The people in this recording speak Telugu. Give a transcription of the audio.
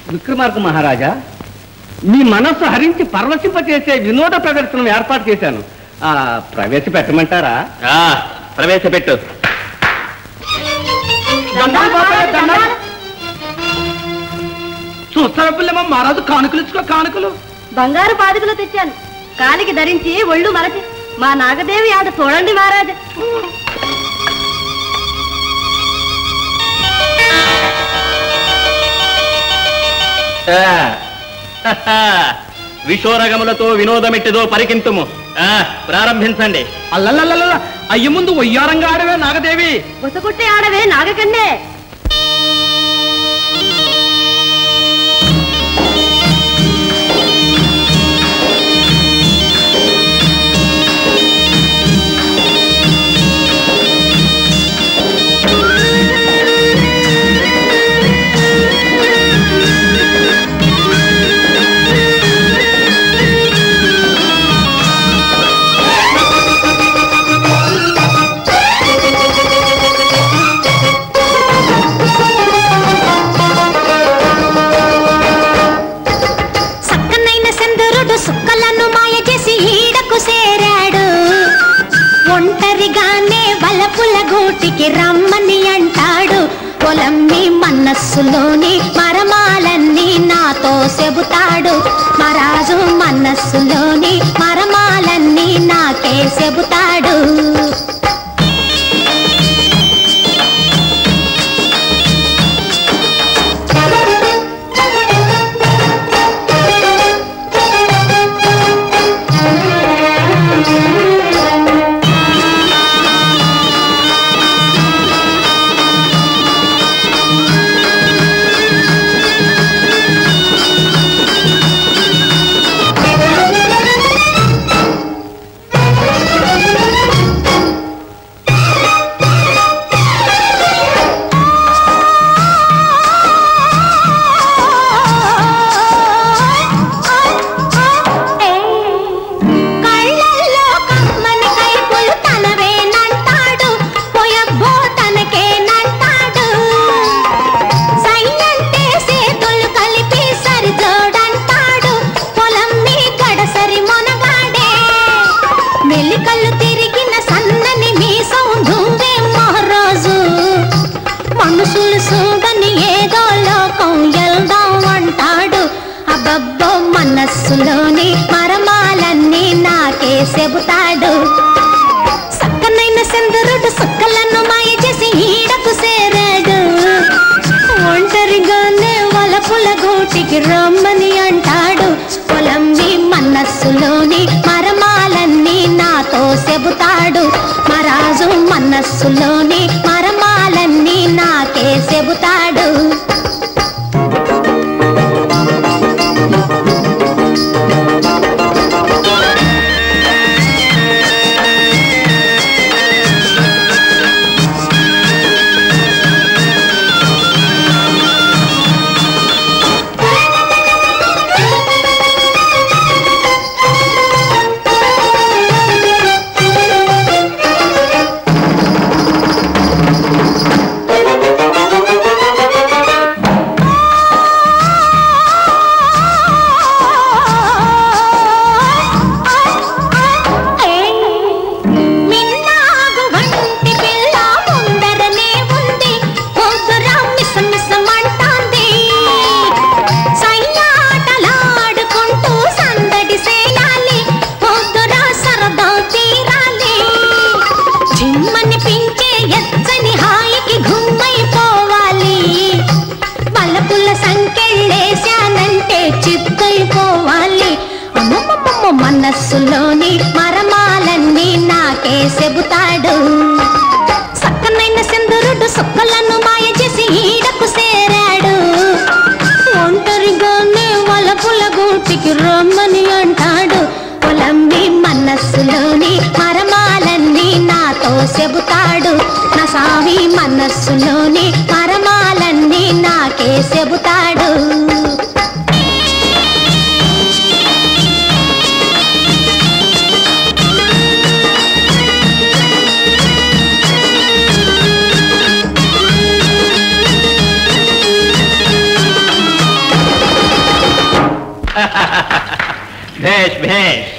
విక్రమార్క మహారాజా మీ మనస్సు హరించి పరవశింపచేసే వినోద ప్రదర్శనం ఏర్పాటు చేశాను ఆ ప్రవేశపెట్టమంటారా ప్రవేశపెట్టు చూస్తావా పిల్లమ్మ మహారాజు కానుకలు ఇచ్చుకో కానుకలు బంగారు పాదుకలు తెచ్చాను కాలికి ధరించి ఒళ్ళు మరచి మా నాగదేవి ఆట చూడండి మహారాజా విషోరగములతో వినోదమిట్టిదో పరికింతుము ఆ, ప్రారంభించండి అల్లల్లల్ల అయ్య ముందు వయ్యారంగా ఆడవే నాగదేవి బుసగుట్టే ఆడవే నాగకన్నే సక్కనైన చంద్రుడు సుక్కలను మాయ చేసి ఈడకు చేరాడు ఒంటరిగానే వలపుల గూటికి రమ్మని అంటాడు పొలమ్మి మనస్సులోని మరమాలన్నీ నాతో చెబుతాడు మరాజు మనస్సులోని మరమాలన్నీ నాకే చెబుతాడు కళ్ళల్లో కమ్మని కైపులు తనవేనంటాడు పొయబ్బో తనకేనంటాడు సైనంటే సేతులు కలిపి సరిజోడంటాడు పొలం మీ గడసరి మొనగాడే మెలికళ్ళు తిరిగిన సన్నని మీసం దువ్వే మహారాజు మనుషులు చూడని ఏదో లోకం వెళ్దాం అంటాడు అబ్బబ్బో మనస్సులోని మరమాలన్నీ నాకే చెబుతాడు సక్కనైన చంద్రుడు సుక్కలను మాయ చేసి ఈడకు చేరాడు ఒంటరిగానే వలపుల గూటికి రమ్మని అంటాడు పొలంవి మనస్సులోని మరమాలన్నీ నాతో చెబుతాడు మరాజు మనస్సులోని మరమాలన్నీ నాకే చెబుతాడు మిన్నాగు వంటి పిల్ల ముందరనే ఉంది పొద్దురా మిసమిసమంటాంది సయ్యాటలాడుకుంటూ సందడి చేయాలి పొద్దురా సరదా తీరాలి జిమ్మని పించే ఎచ్చని హాయికి గుమ్మైపోవాలి పలపుల సంకెళ్ళేశానంటే చిత్తైపోవాలి అమ్మమ్మమ్మ మనస్సులోని మరమాలన్నీ నాకే చెబుతాడు సక్కనైన చంద్రుడు సుక్కలను మాయ చేసి ఈడకు చేరాడు ఒంటరిగానే వలపుల గూటికి రమ్మని అంటాడు పొలంవి మనస్సులోని మరమాలన్నీ నాతో చెబుతాడు నా సామి మనస్సులోని మరమాలన్నీ నాకే చెబుతాడు భేష్ భేష్